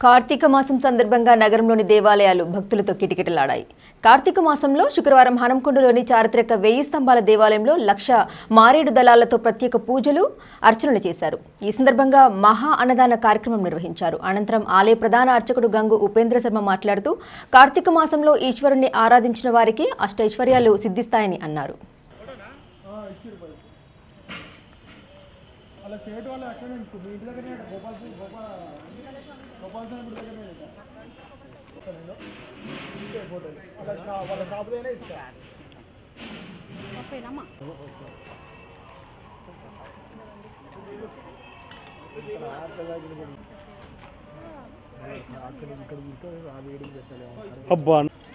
కార్తీక మాసం సందర్భంగా నగరంలోని దేవాలయాలు భక్తులతో కిటకిటలాడాయి కార్తీక మాసంలో శుక్రవారం హనంకొండలోని చారిత్రక వెయ్యి స్తంభాల దేవాలయంలో లక్ష మారేడు దళాలతో ప్రత్యేక పూజలు అర్చనలు చేశారు ఈ సందర్భంగా మహా అన్నదాన కార్యక్రమం నిర్వహించారు అనంతరం ఆలయ ప్రధాన అర్చకుడు గంగు ఉపేంద్ర శర్మ మాట్లాడుతూ కార్తీక మాసంలో ఈశ్వరుణ్ణి ఆరాధించిన వారికి అష్టైశ్వర్యాలు సిద్ధిస్తాయని అన్నారు అలా సేటు వాళ్ళు అక్కడే ఉంటుంది మీ ఇంటి దగ్గరనే గోపాల్ సింగ్ గోపాల్ గోపాల్ సింగ్ గుడి దగ్గరనే ఉంటా. ఒక నేను ఇంకే ఫోటో అలా షా- వాళ్ళ షాపుదైనా ఇస్తా అబ్బా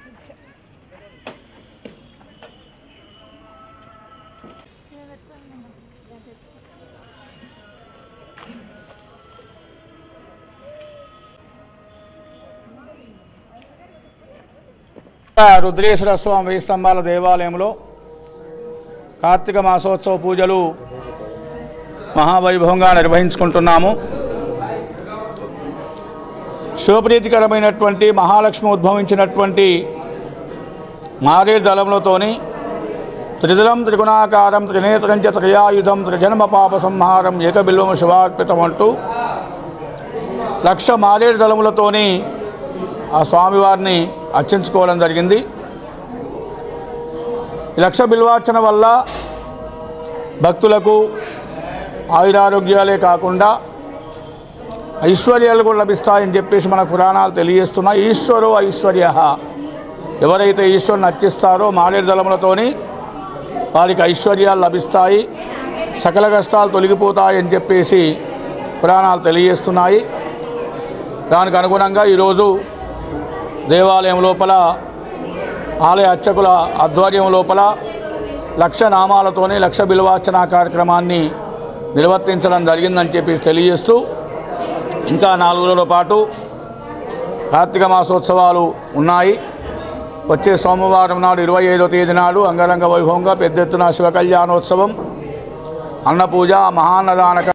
రుద్రేశ్వర స్వామి వెయ్యి స్తంభాల దేవాలయంలో కార్తీక మాసోత్సవ పూజలు మహావైభవంగా నిర్వహించుకుంటున్నాము శివప్రీతికరమైనటువంటి మహాలక్ష్మి ఉద్భవించినటువంటి మారేడు దళములతోని త్రిదలం త్రిగుణాకారం త్రినేత్రం చ త్రయాయుధం త్రిజన్మ పాప సంహారం ఏకబిల్వము శివార్పితం అంటూ లక్ష మారేడు దళములతోని ఆ స్వామివారిని అర్చించుకోవడం జరిగింది ఈ లక్ష బిల్వార్చన వల్ల భక్తులకు ఆయురారోగ్యాలే కాకుండా ఐశ్వర్యాలు కూడా లభిస్తాయని చెప్పేసి మన పురాణాలు తెలియజేస్తున్నాయి ఈశ్వరో ఐశ్వర్య ఎవరైతే ఈశ్వరుని అర్చిస్తారో మారేడు దళములతోని వారికి ఐశ్వర్యాలు లభిస్తాయి సకల కష్టాలు తొలగిపోతాయని చెప్పేసి పురాణాలు తెలియజేస్తున్నాయి దానికి అనుగుణంగా ఈరోజు దేవాలయం లోపల ఆలయ అర్చకుల ఆధ్వర్యం లోపల లక్ష నామాలతోనే లక్ష బిల్వార్చన కార్యక్రమాన్ని నిర్వర్తించడం జరిగిందని చెప్పి తెలియజేస్తూ ఇంకా నాలుగు రోజుల పాటు కార్తీక మాసోత్సవాలు ఉన్నాయి వచ్చే సోమవారం నాడు ఇరవై ఐదో తేదీ నాడు అంగరంగ వైభవంగా పెద్ద ఎత్తున శివ కళ్యాణోత్సవం అన్నపూజ మహాన్నదాన